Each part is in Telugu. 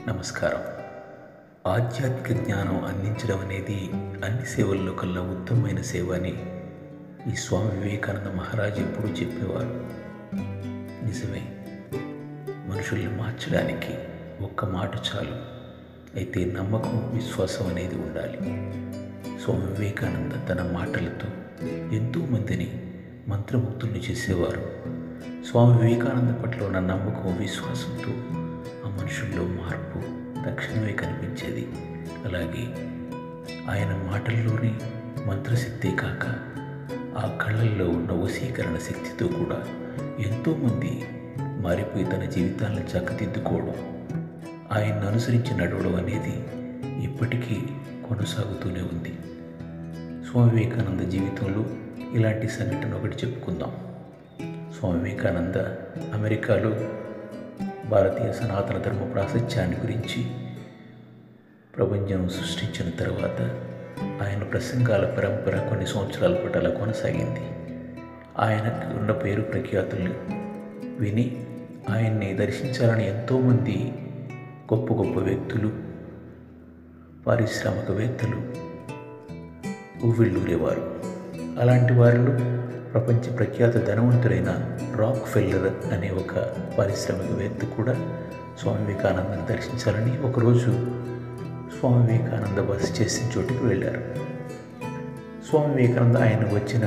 నమస్కారం ఆధ్యాత్మిక జ్ఞానం అందించడం అనేది అన్ని సేవల్లో కల్లా ఉత్తమమైన సేవ అని ఈ స్వామి వివేకానంద మహారాజ్ ఎప్పుడూ చెప్పేవారు నిజమే మనుషుల్ని మార్చడానికి ఒక్క మాట చాలు అయితే నమ్మకం విశ్వాసం అనేది ఉండాలి స్వామి వివేకానంద తన మాటలతో ఎంతోమందిని మంత్రముగ్ధుల్ని చేసేవారు స్వామి వివేకానంద పట్ల ఉన్న నమ్మకం విశ్వాసంతో ఆ మనుషుల్లో మార్పు తక్షణమే కనిపించేది అలాగే ఆయన మాటల్లోని మంత్రశక్తే కాక ఆ కళ్ళల్లో ఉన్న వశీకరణ శక్తితో కూడా ఎంతోమంది మారిపోయి తన జీవితాలను చక్కదిద్దుకోవడం ఆయన్ను అనుసరించి నడవడం అనేది ఇప్పటికీ కొనసాగుతూనే ఉంది స్వామి వివేకానంద జీవితంలో ఇలాంటి సంఘటన ఒకటి చెప్పుకుందాం స్వామి వివేకానంద అమెరికాలో భారతీయ సనాతన ధర్మ ప్రాశస్త్యాన్ని గురించి ప్రపంచం సృష్టించిన తర్వాత ఆయన ప్రసంగాల పరంపర కొన్ని సంవత్సరాల పాటు అలా కొనసాగింది ఆయనకు ఉన్న పేరు ప్రఖ్యాతుల్ని విని ఆయన్ని దర్శించాలని ఎంతోమంది గొప్ప గొప్ప వ్యక్తులు పారిశ్రామికవేత్తలు ఉవ్విళ్ళూరేవారు అలాంటి వారిలో ప్రపంచ ప్రఖ్యాత ధనవంతుడైన రాక్ ఫెల్లర్ అనే ఒక పారిశ్రామికవేత్త కూడా స్వామి వివేకానందని దర్శించాలని ఒకరోజు స్వామి వివేకానంద బస చేసిన చోటుకి వెళ్ళారు స్వామి వివేకానంద ఆయన వచ్చిన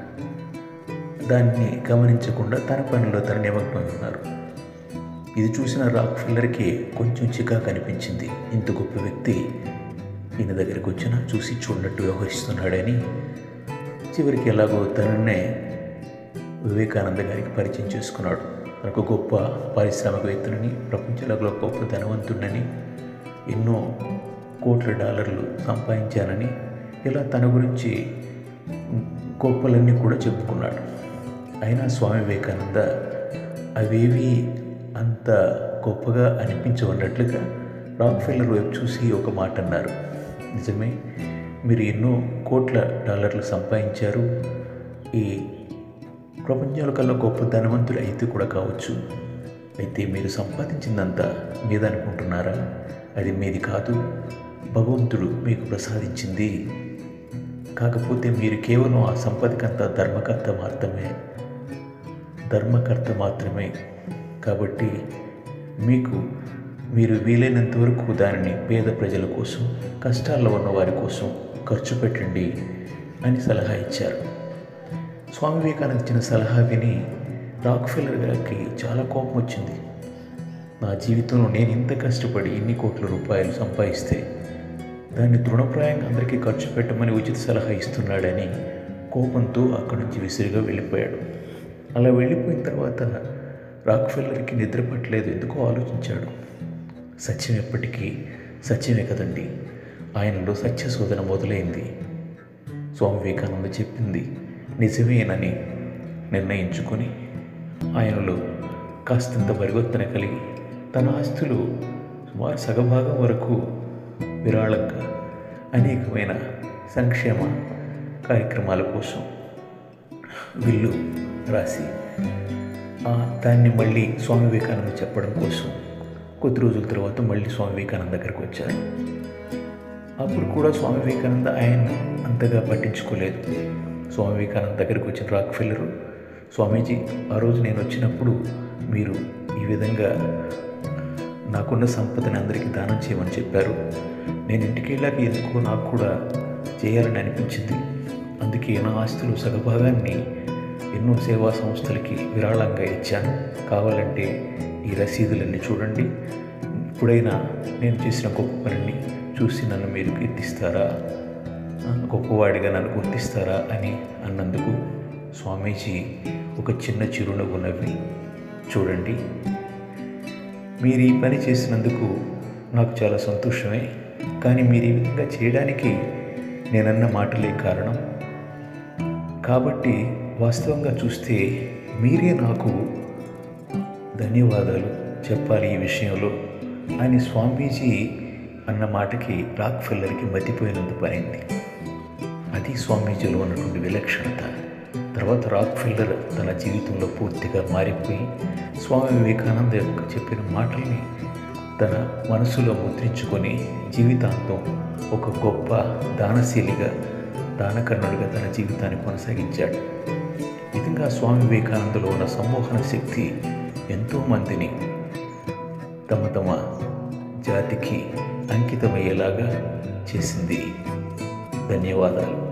దాన్ని గమనించకుండా తన పనిలో తన నిమగ్నం ఉన్నారు ఇది చూసిన రాక్ ఫిల్లర్కి కొంచెం చికాకు అనిపించింది ఇంత గొప్ప వ్యక్తి ఈయన దగ్గరికి వచ్చినా చూసి చూడనట్టు వ్యవహరిస్తున్నాడని చివరికి ఎలాగో తననే వివేకానంద గారికి పరిచయం చేసుకున్నాడు ఒక గొప్ప పారిశ్రామికవేత్తలని ప్రపంచంలో ఒక గొప్ప ధనవంతుడని ఎన్నో కోట్ల డాలర్లు సంపాదించానని ఇలా తన గురించి గొప్పలన్నీ కూడా చెప్పుకున్నాడు అయినా స్వామి వివేకానంద అవేవి అంత గొప్పగా అనిపించవన్నట్లుగా రాక్ ఫెల్లర్ వైపు చూసి ఒక మాట అన్నారు నిజమే మీరు ఎన్నో కోట్ల డాలర్లు సంపాదించారు ఈ ప్రపంచంలో కల్లా గొప్ప ధనవంతులు అయితే కూడా కావచ్చు అయితే మీరు సంపాదించిందంతా మీదనుకుంటున్నారా అది మీది కాదు భగవంతుడు మీకు ప్రసాదించింది కాకపోతే మీరు కేవలం ఆ సంపదకంతా ధర్మకర్త మాత్రమే ధర్మకర్త మాత్రమే కాబట్టి మీకు మీరు వీలైనంత వరకు దానిని పేద ప్రజల కోసం కష్టాల్లో ఉన్న వారి కోసం ఖర్చు పెట్టండి అని సలహా ఇచ్చారు స్వామి వివేకానంద ఇచ్చిన సలహా విని రాక్ఫెల్లర్ గారికి చాలా కోపం వచ్చింది నా జీవితంలో నేను ఇంత కష్టపడి ఇన్ని కోట్ల రూపాయలు సంపాదిస్తే దాన్ని తృణప్రాయంగా అందరికీ ఖర్చు పెట్టమని ఉచిత సలహా ఇస్తున్నాడని కోపంతో అక్కడి నుంచి విసిరిగా వెళ్ళిపోయాడు అలా వెళ్ళిపోయిన తర్వాత రాక్ఫెల్లర్కి నిద్ర పట్టలేదు ఎందుకో ఆలోచించాడు సత్యం ఎప్పటికీ సత్యమే కదండి ఆయనలో సత్య శోధన మొదలైంది స్వామి వివేకానంద చెప్పింది నిజమేనని నిర్ణయించుకొని ఆయనలో కాస్తంత పరివర్తన కలిగి తన ఆస్తులు సుమారు సగభాగం వరకు విరాళంగా అనేకమైన సంక్షేమ కార్యక్రమాల కోసం వీళ్ళు రాసి దాన్ని మళ్ళీ స్వామి వివేకానంద చెప్పడం కోసం కొద్ది రోజుల తర్వాత మళ్ళీ స్వామి వివేకానంద దగ్గరికి వచ్చారు అప్పుడు కూడా స్వామి వివేకానంద ఆయన అంతగా పట్టించుకోలేదు స్వామి వివేకానంద దగ్గరికి వచ్చిన రాక్ ఫిల్లరు స్వామీజీ ఆ రోజు నేను వచ్చినప్పుడు మీరు ఈ విధంగా నాకున్న సంపదని అందరికీ దానం చేయమని చెప్పారు నేను ఇంటికి వెళ్ళాక ఎందుకో నాకు కూడా చేయాలని అనిపించింది అందుకే నా ఆస్తులు సగభాగాన్ని ఎన్నో సేవా సంస్థలకి విరాళంగా ఇచ్చాను కావాలంటే ఈ రసీదులన్నీ చూడండి ఇప్పుడైనా నేను చేసిన గొప్ప పనిని చూసి నన్ను మీరు కీర్తిస్తారా గొప్పవాడిగా నన్ను గుర్తిస్తారా అని అన్నందుకు స్వామీజీ ఒక చిన్న చిరునవ్వు నవ్వి చూడండి మీరు ఈ పని చేసినందుకు నాకు చాలా సంతోషమే కానీ మీరు ఈ విధంగా చేయడానికి నేనన్న మాటలే కారణం కాబట్టి వాస్తవంగా చూస్తే మీరే నాకు ధన్యవాదాలు చెప్పాలి ఈ విషయంలో అని స్వామీజీ అన్న మాటకి రాక్ ఫెల్లర్కి మతిపోయినంత పనింది అది స్వామీజీలో ఉన్నటువంటి విలక్షణత తర్వాత రాక్ ఫిల్లర్ తన జీవితంలో పూర్తిగా మారిపోయి స్వామి వివేకానంద యొక్క చెప్పిన మాటల్ని తన మనసులో ముద్రించుకొని జీవితాంతం ఒక గొప్ప దానశీలిగా దానకర్ణుడిగా తన జీవితాన్ని కొనసాగించాడు ఈ విధంగా స్వామి వివేకానందలో ఉన్న సమ్మోహన శక్తి ఎంతోమందిని తమ తమ జాతికి అంకితమయ్యేలాగా చేసింది ధన్యవాదాలు